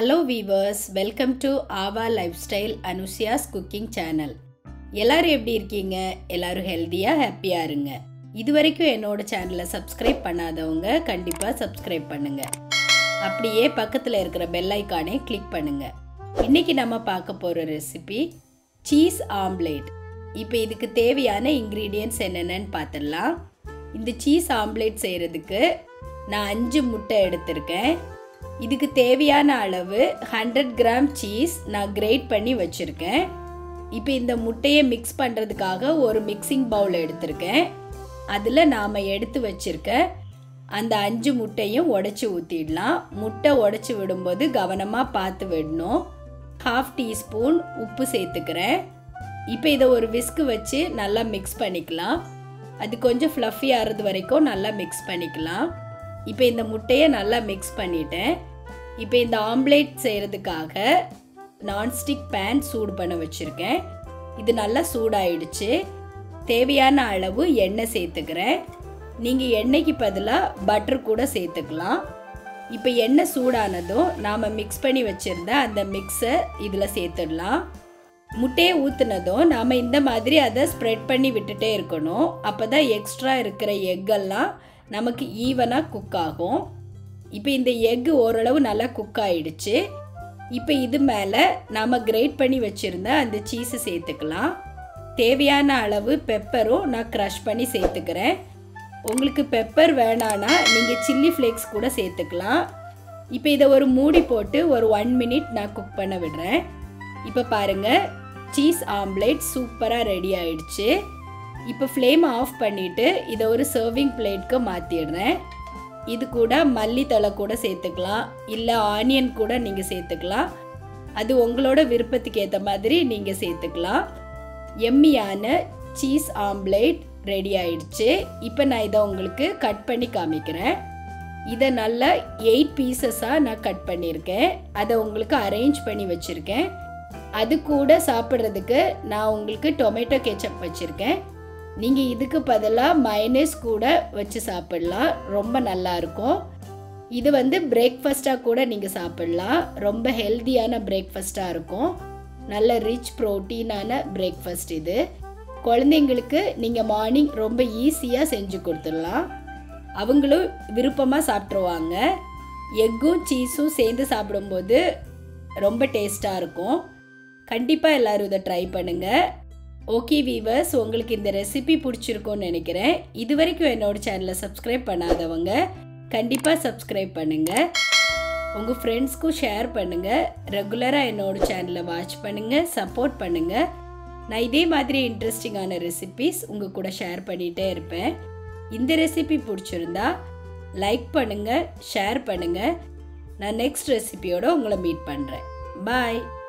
hello viewers welcome to Aava lifestyle Anushiya's cooking channel எல்லாரும் எப்படி இருக்கீங்க எல்லாரும் ஹெல்த்தியாக ஹாப்பியாக இருங்க இது வரைக்கும் என்னோட சேனலை சப்ஸ்கிரைப் பண்ணாதவங்க கண்டிப்பாக சப்ஸ்கிரைப் பண்ணுங்க அப்படியே பக்கத்தில் இருக்கிற பெல் ஐக்கானே கிளிக் பண்ணுங்க இன்னைக்கு நம்ம பார்க்க போகிற ரெசிபி சீஸ் ஆம்லேட் இப்போ இதுக்கு தேவையான இன்க்ரீடியன்ட்ஸ் என்னென்னு பார்த்துடலாம் இந்த சீஸ் ஆம்லேட் செய்கிறதுக்கு நான் அஞ்சு முட்டை எடுத்திருக்கேன் இதுக்கு தேவையான அளவு ஹண்ட்ரட் கிராம் சீஸ் நான் கிரேட் பண்ணி வச்சுருக்கேன் இப்போ இந்த முட்டையை மிக்ஸ் பண்ணுறதுக்காக ஒரு மிக்சிங் பவுல் எடுத்திருக்கேன் அதில் நாம் எடுத்து வச்சுருக்க அந்த அஞ்சு முட்டையும் உடச்சி ஊற்றிடலாம் முட்டை உடச்சி விடும்போது கவனமாக பார்த்து விடணும் ஹாஃப் டீஸ்பூன் உப்பு சேர்த்துக்கிறேன் இப்போ இதை ஒரு விஸ்கு வச்சு நல்லா மிக்ஸ் பண்ணிக்கலாம் அது கொஞ்சம் ஃப்ளஃபி ஆகிறது வரைக்கும் நல்லா மிக்ஸ் பண்ணிக்கலாம் இப்போ இந்த முட்டையை நல்லா மிக்ஸ் பண்ணிட்டேன் இப்போ இந்த ஆம்லேட் செய்கிறதுக்காக நான்ஸ்டிக் பேன் சூடு பண்ண வச்சுருக்கேன் இது நல்லா சூடாயிடுச்சு தேவையான அளவு எண்ணெய் சேர்த்துக்கிறேன் நீங்கள் எண்ணெய்க்கு பதிலாக பட்டர் கூட சேர்த்துக்கலாம் இப்போ எண்ணெய் சூடானதும் நாம் மிக்ஸ் பண்ணி வச்சுருந்த அந்த மிக்ஸை இதில் சேர்த்துடலாம் முட்டையை ஊற்றுனதும் நாம் இந்த மாதிரி அதை ஸ்ப்ரெட் பண்ணி விட்டுட்டே இருக்கணும் அப்போ தான் எக்ஸ்ட்ரா இருக்கிற எக்கெல்லாம் நமக்கு ஈவனாக குக் ஆகும் இப்போ இந்த எக்கு ஓரளவு நல்லா குக் ஆயிடுச்சு இப்போ இது மேலே நாம் கிரேட் பண்ணி வச்சுருந்த அந்த சீஸை சேர்த்துக்கலாம் தேவையான அளவு பெப்பரும் நான் க்ரஷ் பண்ணி சேர்த்துக்கிறேன் உங்களுக்கு பெப்பர் வேணான்னா நீங்கள் சில்லி ஃப்ளேக்ஸ் கூட சேர்த்துக்கலாம் இப்போ இதை ஒரு மூடி போட்டு ஒரு ஒன் மினிட் நான் குக் பண்ண விடுறேன் இப்போ பாருங்கள் சீஸ் ஆம்லேட் சூப்பராக ரெடி ஆயிடுச்சு இப்போ ஃப்ளேம் ஆஃப் பண்ணிவிட்டு இதை ஒரு சர்விங் பிளேட்க்கு மாற்றிடுறேன் இது கூட மல்லித்தழை கூட சேர்த்துக்கலாம் இல்லை ஆனியன் கூட நீங்கள் சேர்த்துக்கலாம் அது உங்களோட விருப்பத்துக்கு ஏற்ற மாதிரி நீங்கள் சேர்த்துக்கலாம் எம்மியான சீஸ் ஆம்லேட் ரெடி ஆயிடுச்சு இப்போ நான் இதை உங்களுக்கு கட் பண்ணி காமிக்கிறேன் இதை நல்லா எயிட் பீசஸாக நான் கட் பண்ணியிருக்கேன் அதை உங்களுக்கு அரேஞ்ச் பண்ணி வச்சுருக்கேன் அது கூட சாப்பிட்றதுக்கு நான் உங்களுக்கு டொமேட்டோ கெச்சப் வச்சுருக்கேன் நீங்கள் இதுக்கு பதிலாக மைனஸ் கூட வச்சு சாப்பிட்லாம் ரொம்ப நல்லாயிருக்கும் இது வந்து பிரேக்ஃபாஸ்ட்டாக கூட நீங்கள் சாப்பிட்லாம் ரொம்ப ஹெல்த்தியான பிரேக்ஃபாஸ்ட்டாக இருக்கும் நல்ல ரிச் ப்ரோட்டீனான பிரேக்ஃபாஸ்ட் இது குழந்தைங்களுக்கு நீங்கள் மார்னிங் ரொம்ப ஈஸியாக செஞ்சு கொடுத்துடலாம் அவங்களும் விருப்பமாக சாப்பிட்ருவாங்க எக்கும் சீஸும் சேர்ந்து சாப்பிடும்போது ரொம்ப டேஸ்ட்டாக இருக்கும் கண்டிப்பாக எல்லோரும் இதை ட்ரை பண்ணுங்கள் ஓகே வீவர்ஸ் உங்களுக்கு இந்த ரெசிபி பிடிச்சிருக்கும்னு நினைக்கிறேன் இது வரைக்கும் என்னோட சேனலை சப்ஸ்கிரைப் பண்ணாதவங்க கண்டிப்பாக சப்ஸ்கிரைப் பண்ணுங்கள் உங்கள் ஃப்ரெண்ட்ஸ்க்கும் ஷேர் பண்ணுங்கள் ரெகுலராக என்னோட சேனலை வாட்ச் பண்ணுங்கள் சப்போர்ட் பண்ணுங்கள் நான் இதே மாதிரி இன்ட்ரெஸ்டிங்கான ரெசிபிஸ் உங்கள் கூட ஷேர் பண்ணிகிட்டே இருப்பேன் இந்த ரெசிபி பிடிச்சிருந்தா லைக் பண்ணுங்கள் ஷேர் பண்ணுங்கள் நான் நெக்ஸ்ட் ரெசிபியோட உங்களை மீட் பண்ணுறேன் பாய்